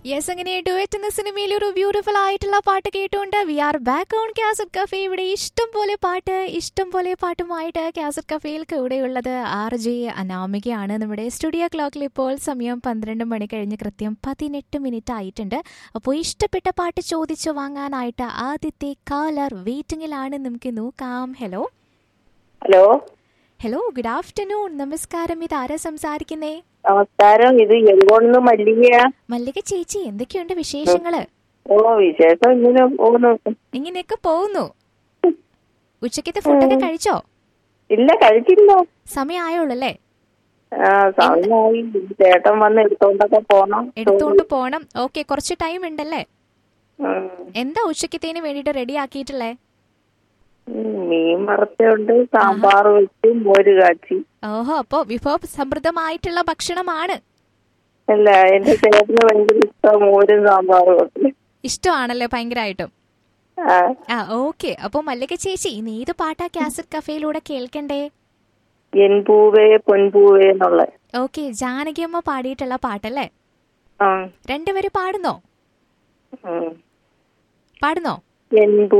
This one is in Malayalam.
യെസ് അങ്ങനെ ഡുവറ്റ് എന്ന സിനിമയിൽ ഒരു ബ്യൂട്ടിഫുൾ ആയിട്ടുള്ള പാട്ട് കേട്ടുകൊണ്ട് we are back on cassette cafe ഇവിടെ ഇഷ്ടം പോലെ പാട്ട് ഇഷ്ടം പോലെ പാട്ടുമായിട്ട് കാസറ്റ് കഫേയിൽ കൂടെയുള്ളത് ആർ ജെ അനാമികയാണ് നമ്മുടെ സ്റ്റുഡിയോ ക്ലോക്കിൽ ഇപ്പോൾ സമയം പന്ത്രണ്ട് മണി കഴിഞ്ഞ് കൃത്യം പതിനെട്ട് മിനിറ്റ് ആയിട്ടുണ്ട് അപ്പോൾ ഇഷ്ടപ്പെട്ട പാട്ട് ചോദിച്ചു വാങ്ങാനായിട്ട് ആദ്യത്തെ കാലർ വെയിറ്റിംഗിലാണ് നമുക്ക് നോക്കാം hello hello hello good afternoon നമസ്കാരം ഇത് ആരാ സംസാരിക്കുന്നേ നമസ്കാരം ഇത് എങ്കോണെന്ന് മല്ലികയാ മല്ലിക ചേച്ചി എന്തൊക്കെയുണ്ട് വിശേഷങ്ങള് ഓ വിശേഷം ഇങ്ങനെ പോകുന്നു ഇങ്ങനെയൊക്കെ പോകുന്നു ഉച്ചക്കത്തെ ഫുഡൊക്കെ കഴിച്ചോ ഇല്ല കഴിച്ചില്ല സമയമായുള്ളല്ലേ ആ സമയമായി ചേട്ടൻ വന്ന് എടുത്തോണ്ടൊക്കെ പോണം എടുത്തോണ്ട് പോണം ഓക്കെ കുറച്ച് ടൈം ഉണ്ടല്ലേ ഉം. എന്താ ഉച്ചക്കത്തേന് വേണ്ടിട്ട് റെഡി ആക്കിയിട്ടില്ലേ ഉം, മീൻ വറുത്തുണ്ട് സാമ്പാർ വെച്ച് മോര് കാച്ചി ഓഹോ അപ്പോ വിഭവ സമൃദ്ധമായിട്ടുള്ള ഭക്ഷണമാണ് അല്ല എന്റെ ചേട്ടന് ഭയങ്കര ഇഷ്ടം മോരും സാമ്പാറും ഒക്കെ ഇഷ്ടമാണല്ലേ ഭയങ്കരമായിട്ടും ആ ആ ഓക്കെ അപ്പൊ മല്ലിക ചേച്ചി ഇന്ന് ഏത് പാട്ടാ കാസറ്റ് കഫേയിലൂടെ കേൾക്കണ്ടേ എൻ പൂവേ പൊൻപൂവേ എന്നുള്ള ഓക്കെ ജാനകിയമ്മ പാടിയിട്ടുള്ള പാട്ടല്ലേ ആ രണ്ടുപേര് പാടുന്നോ ഉം. പാടുന്നോ എൻ